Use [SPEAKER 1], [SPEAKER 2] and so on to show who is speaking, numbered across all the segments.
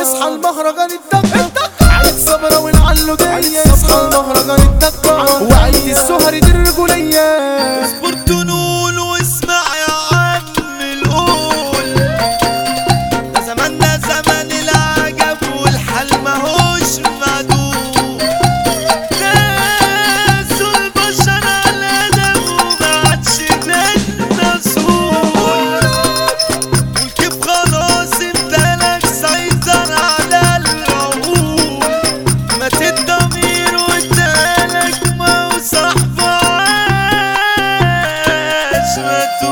[SPEAKER 1] يصحى المهرجان الدقة عيد صبرا والعلو جاية يصحى المهرجان الدقة وعيد السهر دي الرجولية
[SPEAKER 2] اصبر نقول واسمع يا عم القول ده زماننا زمان العجب والحال ماهوش معدوم ناس البشر على ادب وما عادش منا سهول والكيف خلاص امتلك سيطر على العقول مات الضمير وادالك ما هو صاحبه عاش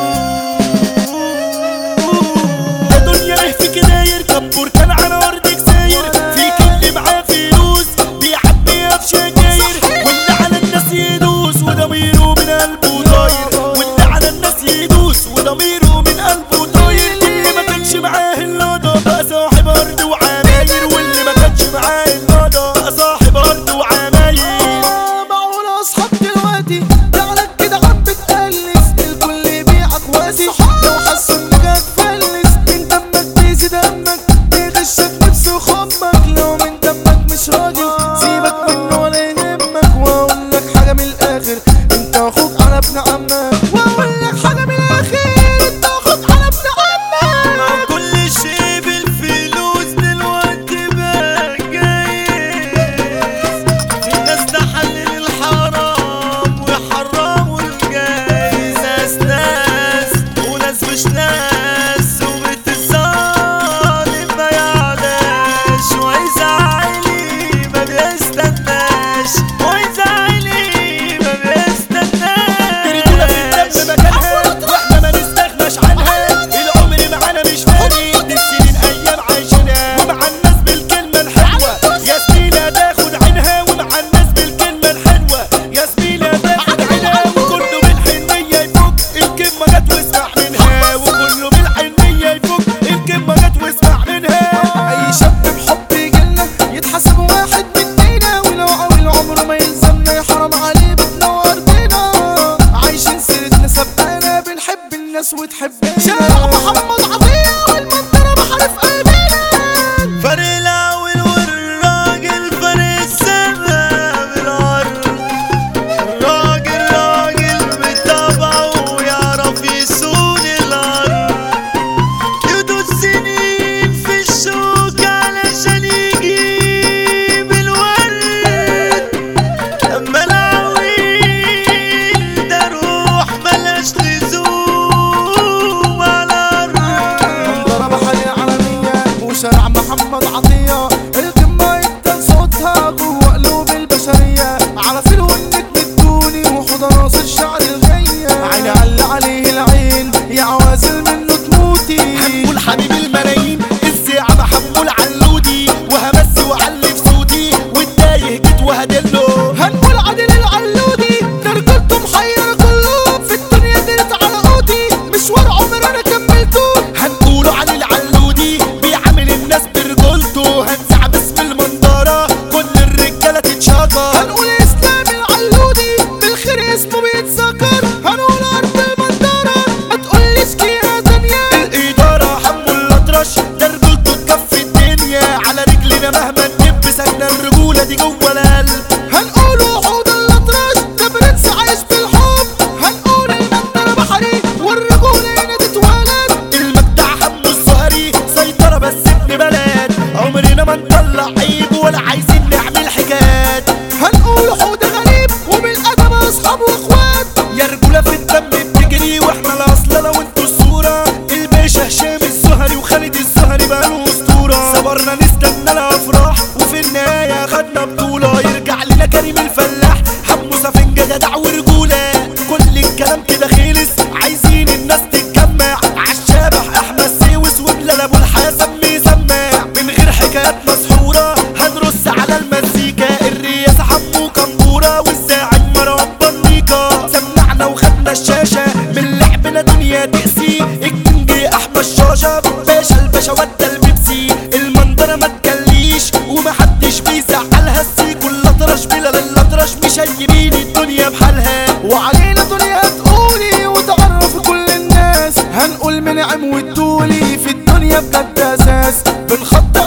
[SPEAKER 2] ماتوه
[SPEAKER 3] ده دنيا ايه في كده يركب بركان على ارضك ساير في كل معاه فلوس بيعبيها بشجاير واللي على الناس يدوس وضميره من قلبه طاير واللي على الناس يدوس وضميره من قلبه طاير اللي ما كانش معاه اللقطة بقى صاحب ارض وعماير واللي ما كانش معاه اللقطة بقى صاحب ارض وعماير
[SPEAKER 1] معقولة اصحاب دلوقتي تعالك كده عم بتقلس الكل يبيعك واسي لو حسوا انك هتفلس من دمك بيزي دمك بيغشك نفسه خمك لو من دمك مش راجل سيبك منه ولا يهمك واقول لك حاجة من الاخر انت اخوك على ابن عمك واقول لك حاجة من الاخر انت اخوك على ابن عمك
[SPEAKER 2] كل شيء بالفلوس دلوقتي بقى جايز في ناس تحلل الحرام ويحرموا الجايز ناس ناس وناس مش ناس وبيت الظالم ما يعلاش وعايز عيلي ما بيستناش وعايز عيلي ما
[SPEAKER 3] الرجولة في الدم
[SPEAKER 2] بيستناش
[SPEAKER 3] مكانها واحنا ما نستغناش عنها العمر معانا مش فارق دي السنين ايام عايشينها ومع الناس بالكلمة الحلوة يا زميلة تاخد عينها ومع الناس بالكلمة الحلوة يا زميلة تاخد عينها وكله بالحنية يفك الكلمة جت واسمع منها وكله بالحنية يفك الكلمة جت واسمع منها
[SPEAKER 1] اي شاب بحب يجيلنا يتحسب واحد مننا ولو عامل عمره ما يلزمنا يا حرام عليه بتنور بينا عايشين سيرتنا سبقانا بنحب الناس وتحبنا شارع محمد عطية والمنطرة محارف قلبنا
[SPEAKER 2] فرق الاول والراجل فرق السما بالارض الراجل راجل بطبعه ويعرف يسود الارض يدوس سنين في الشوك علشان يجيب الورد اما العويل ده روح ملاش لزوم على الارض
[SPEAKER 1] منظرة بحرية عالمية وشارع محمد عطية القمة يبدأ صوتها جوه قلوب البشرية على فيل والنجم الدوني وحوض ناصر شعر الغية عيني على عليه العين يا عوازل منه تموتي
[SPEAKER 3] هنقول حبيب الملايين الساعة محمول علودي وهمس وعلي في صوتي والتايه جيت وهدله
[SPEAKER 1] هنقول عادل العلودي ده رجولته محيرة كله في الدنيا ديت على قوتي مشوار عمر انا كملته
[SPEAKER 3] هنقوله علي العلودي بيعامل الناس برجولته هنزع باسم المنظرة كل الرجالة تتشاكر
[SPEAKER 1] هنقول اسلام العلودي بالخير اسمه بيتذكر هنقول ارض المنظرة ما تقوليش كيها دنيا
[SPEAKER 3] الإدارة حمو الأطرش ده رجولته تكفي الدنيا على رجلنا مهما نب ساكنة الرجولة دي جوه القلب
[SPEAKER 1] هنقول وحود الاطراش ده برنس عايش بالحب هنقول المنظرة بحري والرجولة هنا تتولد
[SPEAKER 3] المجدع حمو الزهري سيطرة بس ابن بلد عمرنا ما نطلع عيب ولا عايزين نعمل حكايات
[SPEAKER 1] هنقول حود غريب وبالادب اصحاب واخوات
[SPEAKER 3] يا رجولة في الدم بتجري واحنا الاصل لو انتوا الصورة الباشا هشام الزهري وخالد الزهري بقاله اسطورة صبرنا نستنى الافراح وفي النهاية خدنا بطولة يرجع لنا كريم الفلاح حمو سفنجة جدع ورجولة كل الكلام كده خلص عايزين الناس تتجمع عالشبح احمد سيوس وبلال ابو الحسن مسمع من غير حكايات مسحورة هنرص على المزيكا الرياسة حمو كمبورة والساعد مروان بنيكا سمعنا وخدنا الشاشة من لعبنا دنيا تقسي الكينج احمد شاشة باشا الباشا ودى البيبسي المنظرة ما تكليش ومحدش بيزعلها السي كل اطرش بلا للاطرش مش هيبين الدنيا بحالها
[SPEAKER 1] وعلينا دنيا تقولي وتعرف كل الناس هنقول منعم والدولي في الدنيا بجد اساس بنخطط